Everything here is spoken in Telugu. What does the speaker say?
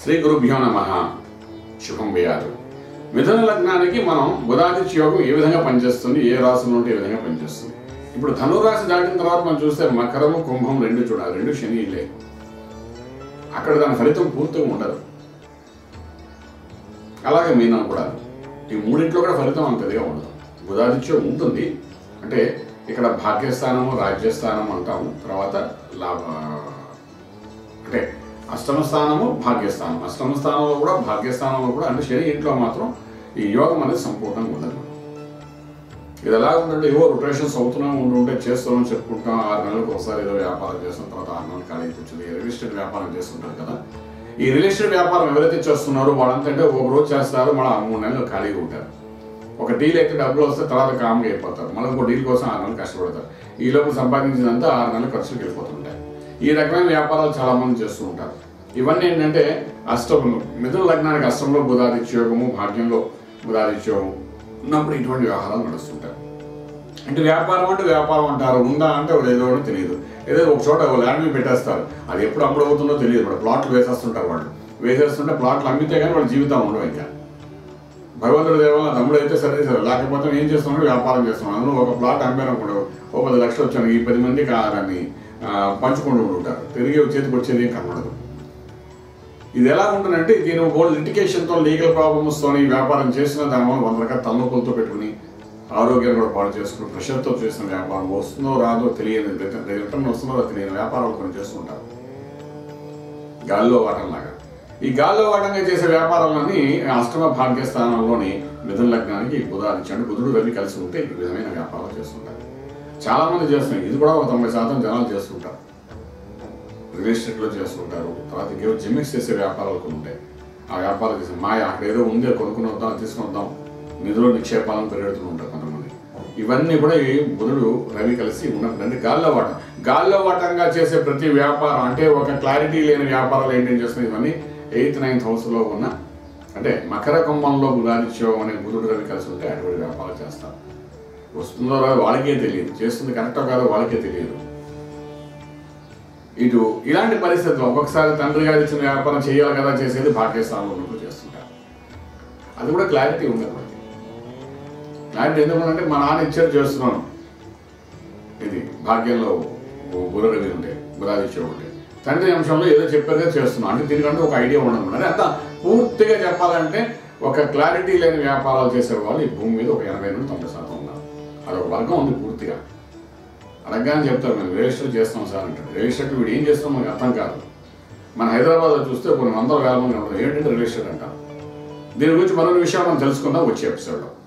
శ్రీ గురుభ్యో నమ శుభం వేయాలి మిథున లగ్నానికి మనం బుధాదిత్య యోగం ఏ విధంగా పనిచేస్తుంది ఏ రాశిలో ఉంటే ఏ విధంగా పనిచేస్తుంది ఇప్పుడు ధనురాశి దాటిన తర్వాత మనం చూస్తే మకరము కుంభం రెండు చూడాలి రెండు శనిలే అక్కడ దాని ఫలితం పూర్తిగా ఉండదు అలాగే మీనం కూడా ఈ మూడింట్లో కూడా ఫలితం అంతదిగా ఉండదు బుధాదిత్యం ఉంటుంది అంటే ఇక్కడ భాగ్యస్థానము రాజ్యస్థానం అంటాము తర్వాత లాభ అంటే అష్టమ స్థానము భాగ్యస్థానం అష్టమ స్థానంలో కూడా భాగ్యస్థానంలో కూడా అంటే శని ఇంట్లో మాత్రం ఈ యోగం అనేది సంపూర్ణంగా ఉండదు ఇది ఎలా ఉందంటే ఏవో రొటేషన్స్ అవుతున్నాం ఉంటుంటే చేస్తున్నాం చెప్పుకుంటాం ఆరు నెలలకు ఒకసారి ఏదో వ్యాపారం చేస్తున్న తర్వాత ఆరు నెలలు ఖాళీ కూర్చుంది రియల్ ఎస్టేట్ వ్యాపారం చేస్తుంటారు కదా ఈ రియల్ ఎస్టేట్ వ్యాపారం ఎవరైతే చేస్తున్నారో వాళ్ళంతంటే ఒక రోజు చేస్తారు మళ్ళీ మూడు నెలలు ఖాళీగా ఉంటారు ఒక డీల్ అయితే డబ్బులు వస్తే తర్వాత కామ్గా అయిపోతారు మళ్ళీ ఒక డీల్ కోసం ఆరు నెలలు కష్టపడతారు ఈ లోపు సంపాదించినంతా ఆరు నెలలు ఖర్చులకు వెళ్ళిపోతుంటాయి ఈ రకమైన వ్యాపారాలు చాలా మంది చేస్తూ ఉంటారు ఇవన్నీ ఏంటంటే అష్టములు మిథున లగ్నానికి అష్టంలో బుధాదిత్యోగము భాగ్యంలో బుధాదిత్యోగం ఉన్నప్పుడు ఇటువంటి వ్యవహారాలు నడుస్తుంటాయి అంటే వ్యాపారం అంటే వ్యాపారం అంటారు ఉందా అంటే వాళ్ళు ఏదో ఒకటి తెలియదు ఏదో ఒక చోట ల్యాండ్ మీద పెట్టేస్తారు అది ఎప్పుడు అమ్ముడు అవుతుందో తెలియదు వాళ్ళు ప్లాట్లు వేసేస్తుంటారు వాళ్ళు వేసేస్తుంటే ప్లాట్లు అమ్మితే కానీ వాళ్ళ జీవితం ఉండవు ఇంకా భగవంతుడి దేవాల తమ్ముడు అయితే సరే సరే లేకపోతే ఏం చేస్తున్నాడు వ్యాపారం చేస్తున్నాడు అందులో ఒక ప్లాట్ అమ్మారనుకోండి ఓ పది లక్షలు వచ్చాను ఈ పది మందికి ఆ దాన్ని ఆ, పంచుకుంటూ ఉంటారు తిరిగి చేతికి వచ్చేది ఏం కనబడదు ఇది ఎలా ఉంటుందంటే దీని ఓల్డ్ లిటికేషన్తో లీగల్ ప్రాబ్లమ్స్తో వ్యాపారం చేసిన దానివల్ల వంద రకాల తలనొప్పులతో పెట్టుకుని ఆరోగ్యం కూడా పాడు చేసుకుని ప్రెషర్తో చేసిన వ్యాపారం వస్తుందో రాదో తెలియని రిటర్న్ రిటర్న్ వస్తుందో రాదో తెలియని వ్యాపారాలు కొన్ని చేస్తుంటారు గాల్లో వాటంలాగా ఈ గాల్లో వాటంగా చేసే వ్యాపారాలన్నీ అష్టమ భాగ్యస్థానంలోని మిథున లగ్నానికి బుధాదిత్యండి బుధుడు రవి కలిసి ఉంటే ఈ విధమైన వ్యాపారాలు చేస్తుంటారు చాలా మంది చేస్తున్నారు ఇది కూడా ఒక తొంభై శాతం జనాలు చేస్తుంటారు రియల్ ఎస్టేట్లో చేస్తుంటారు తర్వాత ఇంకేవో జిమ్మిక్స్ చేసే వ్యాపారాలు కొన్ని ఉంటాయి ఆ వ్యాపారాలు చేసే మాయ అక్కడ ఏదో ఉంది అది కొనుక్కుని వద్దాం తీసుకుని వద్దాం నిధులు నిక్షేపాలను పెరుగుతూ ఉంటారు కొంతమంది ఇవన్నీ కూడా ఈ బుధుడు రవి కలిసి ఉన్నప్పుడు అంటే గాల్లో వాటం గాల్లో వాటంగా చేసే ప్రతి వ్యాపారం అంటే ఒక క్లారిటీ లేని వ్యాపారాలు ఏంటేం చేస్తున్నాయి ఇవన్నీ ఎయిత్ నైన్త్ హౌస్లో ఉన్న అంటే మకర కుంభంలో బుధాదిత్యోగం అనే బుధుడు రవి కలిసి ఉంటే అటువంటి వ్యాపారాలు చేస్తారు వస్తుందో రాదో వాళ్ళకే తెలియదు చేస్తుంది కరెక్టో కాదో వాళ్ళకే తెలియదు ఇటు ఇలాంటి పరిస్థితుల్లో ఒక్కొక్కసారి తండ్రి గారు ఇచ్చిన వ్యాపారం చేయాలి కదా చేసేది భాగ్యస్థానంలో ఉన్నప్పుడు చేస్తుంటారు అది కూడా క్లారిటీ ఉండదు మనకి క్లారిటీ ఎందుకంటే మా నాన్న ఇచ్చారు చేస్తున్నాను ఇది భాగ్యంలో గురరవి ఉంటే గురాదిత్యం ఉంటే తండ్రి అంశంలో ఏదో చెప్పారుగా చేస్తున్నాం అంటే దీనికంటే ఒక ఐడియా ఉండదు అంటే అంత పూర్తిగా చెప్పాలంటే ఒక క్లారిటీ లేని వ్యాపారాలు చేసే వాళ్ళు ఈ భూమి మీద ఒక ఎనభై నుండి తొంభై శాతం ఉన్నారు అదొక వర్గం ఉంది పూర్తిగా అడగగానే చెప్తారు మేము రిజిస్టర్ చేస్తాం సార్ అంటారు రిజిస్టర్ వీడు ఏం చేస్తాం మనకు అర్థం కాదు మన హైదరాబాద్లో చూస్తే కొన్ని వందల వేల మంది ఉంటారు ఏంటంటే రిజిస్టర్ అంటారు దీని గురించి మరొక విషయం మనం తెలుసుకుందాం వచ్చే ఎపిసోడ్లో